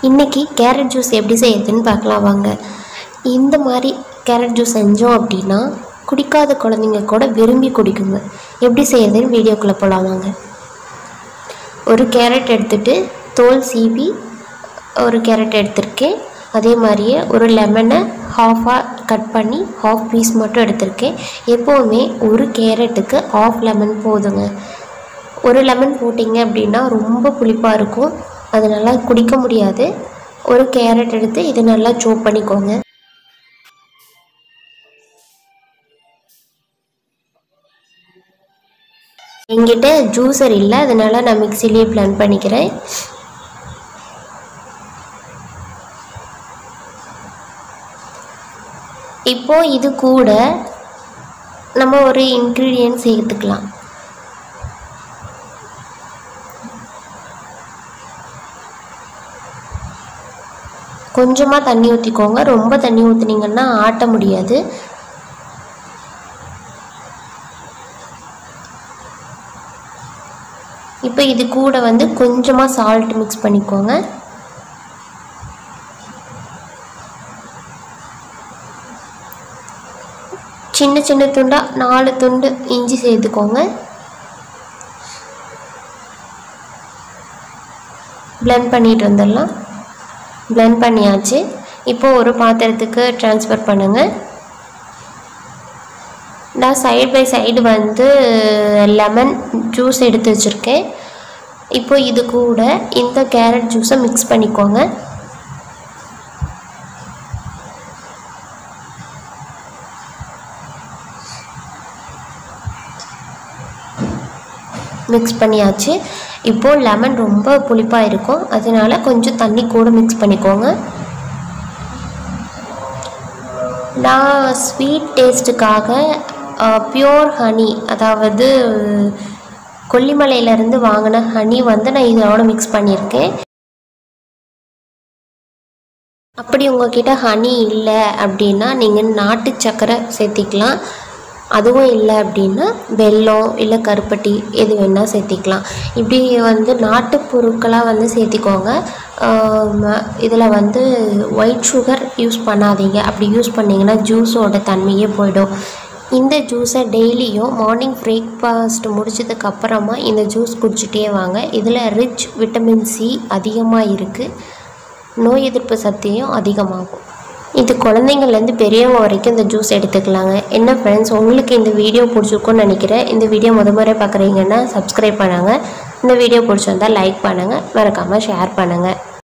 இன்றைக்கி carrot juice எப்படி செய்யறதுன்னு பார்க்கலாம் வாங்க இந்த மாதிரி கேரட் ஜூஸ் செஞ்சோம் அப்படின்னா குடிக்காத குழந்தைங்க கூட விரும்பி குடிக்குங்க எப்படி செய்யறதுன்னு வீடியோக்குள்ளே போகலாம் வாங்க ஒரு கேரட் எடுத்துட்டு தோல் சீவி ஒரு கேரட் எடுத்திருக்கேன் அதே மாதிரியே ஒரு லெமனை ஹாஃபாக கட் பண்ணி ஹாஃப் பீஸ் மட்டும் எடுத்திருக்கேன் எப்போவுமே ஒரு கேரட்டுக்கு ஆஃப் லெமன் போதுங்க ஒரு லெமன் போட்டிங்க அப்படின்னா ரொம்ப புளிப்பாக இருக்கும் அது நல்லா குடிக்க முடியாது ஒரு கேரட் எடுத்து இதை நல்லா சோப் பண்ணிக்கோங்க என்கிட்ட ஜூஸர் இல்லை அதனால் நான் மிக்சிலேயே பிளெண்ட் பண்ணிக்கிறேன் இப்போ இது கூட நம்ம ஒரு இன்க்ரீடியன்ட் சேர்த்துக்கலாம் கொஞ்சமாக தண்ணி ஊற்றிக்கோங்க ரொம்ப தண்ணி ஊற்றுனீங்கன்னா ஆட்ட முடியாது இப்போ இது கூட வந்து கொஞ்சமாக சால்ட் மிக்ஸ் பண்ணிக்கோங்க சின்ன சின்ன துண்டாக நாலு துண்டு இஞ்சி சேர்த்துக்கோங்க பிளெண்ட் பண்ணிட்டு வந்துடலாம் பிளெண்ட் பண்ணியாச்சு இப்போ ஒரு பாத்திரத்துக்கு ட்ரான்ஸ்ஃபர் பண்ணுங்கள் நான் சைடு பை சைடு வந்து லெமன் ஜூஸ் எடுத்து வச்சுருக்கேன் இப்போ இது கூட இந்த கேரட் ஜூஸை மிக்ஸ் பண்ணிக்கோங்க மிக்ஸ் பண்ணியாச்சு இப்போது லெமன் ரொம்ப புளிப்பாக இருக்கும் அதனால கொஞ்சம் தண்ணி கூட மிக்ஸ் பண்ணிக்கோங்க நான் ஸ்வீட் டேஸ்ட்டுக்காக பியோர் ஹனி அதாவது கொல்லிமலையிலேருந்து வாங்கின ஹனி வந்து நான் இதோட மிக்ஸ் பண்ணியிருக்கேன் அப்படி உங்ககிட்ட ஹனி இல்லை அப்படின்னா நீங்கள் நாட்டு சக்கரை சேர்த்திக்கலாம் அதுவும் இல்லை அப்படின்னா வெல்லம் இல்லை கருப்பட்டி எது வேணால் சேர்த்திக்கலாம் இப்படி வந்து நாட்டு பொருட்களாக வந்து சேர்த்திக்கோங்க இதில் வந்து ஒயிட் சுகர் யூஸ் பண்ணாதீங்க அப்படி யூஸ் பண்ணிங்கன்னா ஜூஸோட தன்மையே போயிடும் இந்த ஜூஸை டெய்லியும் மார்னிங் பிரேக்ஃபாஸ்ட் முடிச்சதுக்கப்புறமா இந்த ஜூஸ் குடிச்சிட்டே வாங்க இதில் ரிச் விட்டமின் சி அதிகமாக இருக்குது நோய் எதிர்ப்பு சக்தியும் அதிகமாகும் இது குழந்தைங்கள்லேருந்து பெரியவங்க வரைக்கும் இந்த ஜூஸ் எடுத்துக்கலாங்க என்ன ஃப்ரெண்ட்ஸ் உங்களுக்கு இந்த வீடியோ பிடிச்சிருக்கும்னு நினைக்கிறேன் இந்த வீடியோ முத முறை பார்க்குறீங்கன்னா சப்ஸ்கிரைப் பண்ணுங்கள் இந்த வீடியோ பிடிச்சிருந்தால் லைக் பண்ணுங்கள் மறக்காமல் ஷேர் பண்ணுங்கள்